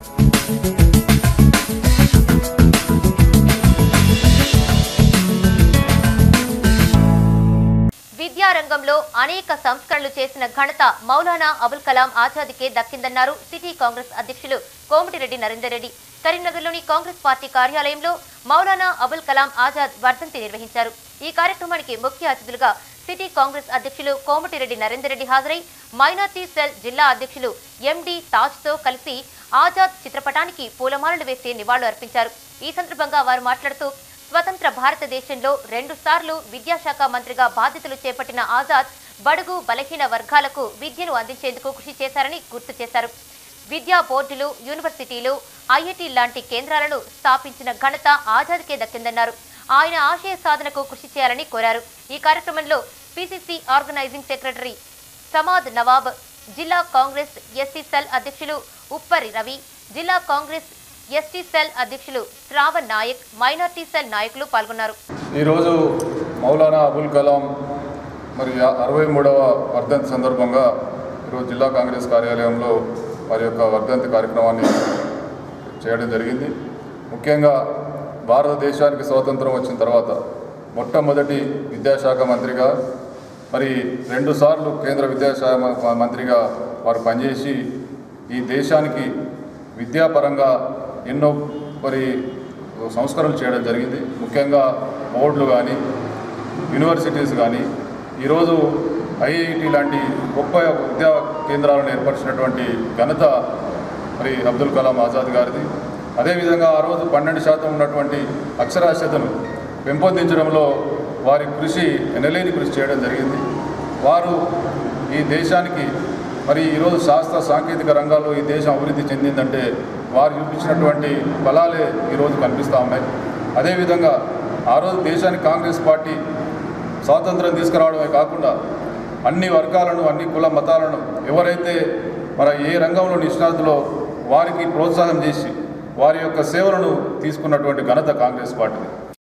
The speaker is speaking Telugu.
విద్యారంగంలో అనేక సంస్కరణలు చేసిన ఘనత మౌలానా అబుల్ కలాం ఆజాద్కే దక్కిందన్నారు సిటీ కాంగ్రెస్ అధ్యక్షులు కోమటిరెడ్డి నరేందర్ రెడ్డి కరీంనగర్లోని కాంగ్రెస్ పార్టీ కార్యాలయంలో మౌలానా అబుల్ కలాం ఆజాద్ వర్ధంతి నిర్వహించారు ఈ కార్యక్రమానికి ముఖ్య అతిథులుగా సిటీ కాంగ్రెస్ అధ్యక్షులు కోమటిరెడ్డి నరేందర్ రెడ్డి హాజరై మైనార్టీ సెల్ జిల్లా అధ్యక్షులు ఎండి తాజ్తో కలిసి ఆజాద్ చిత్రపటానికి పూలమాలలు వేసి నివాళులు అర్పించారు ఈ సందర్భంగా వారు మాట్లాడుతూ స్వతంత్ర భారతదేశంలో రెండు సార్లు విద్యాశాఖ మంత్రిగా బాధ్యతలు చేపట్టిన ఆజాద్ బడుగు బలహీన వర్గాలకు విద్యను అందించేందుకు కృషి చేశారని గుర్తు చేశారు విద్యా బోర్డులు యూనివర్సిటీలు ఐఐటి లాంటి కేంద్రాలను స్థాపించిన ఘనత ఆజాద్కే దక్కిందన్నారు ఆయన ఆశయ సాధనకు కృషి చేయాలని కోరారు ఈ కార్యక్రమంలో PCC organising secretary Samad Nawab జిల్లా కాంగ్రెస్ ఎస్టీ సెల్ అధ్యక్షులు ఉప్పరి రవి జిల్లా కాంగ్రెస్ ఎస్టీ సెల్ అధ్యక్షులు శ్రావణ్ నాయక్ మైనార్టీ సెల్ నాయకులు పాల్గొన్నారు ఈరోజు మౌలానా అబుల్ కలాం మరి అరవై మూడవ వర్ధంతి సందర్భంగా ఈరోజు జిల్లా కాంగ్రెస్ కార్యాలయంలో వారి యొక్క వర్ధంతి కార్యక్రమాన్ని చేయడం జరిగింది ముఖ్యంగా భారతదేశానికి స్వాతంత్రం వచ్చిన తర్వాత మొట్టమొదటి విద్యాశాఖ మంత్రిగా మరి రెండుసార్లు కేంద్ర విద్యాశాఖ మ- మంత్రిగా వారు పనిచేసి ఈ దేశానికి విద్యాపరంగా ఎన్నో మరి సంస్కరణలు చేయడం జరిగింది ముఖ్యంగా బోర్డులు కానీ యూనివర్సిటీస్ కానీ ఈరోజు ఐఐటి లాంటి గొప్ప విద్యా కేంద్రాలను ఏర్పరిచినటువంటి ఘనత మరి అబ్దుల్ కలాం ఆజాద్ గారిది అదేవిధంగా ఆ రోజు పన్నెండు శాతం ఉన్నటువంటి అక్షరాస్యతను పెంపొందించడంలో వారి కృషి ఎనలేని కృషి చేయడం జరిగింది వారు ఈ దేశానికి మరి ఈరోజు శాస్త్ర సాంకేతిక రంగాల్లో ఈ దేశం అభివృద్ధి చెందిందంటే వారు చూపించినటువంటి బలాలే ఈరోజు కనిపిస్తూ ఉన్నాయి అదేవిధంగా ఆ రోజు దేశానికి కాంగ్రెస్ పార్టీ స్వాతంత్రం తీసుకురావడమే కాకుండా అన్ని వర్గాలను అన్ని కుల మతాలను ఎవరైతే మరి ఏ రంగంలో నిష్ణాతులో వారికి ప్రోత్సాహం చేసి వారి యొక్క సేవలను తీసుకున్నటువంటి ఘనత కాంగ్రెస్ పార్టీది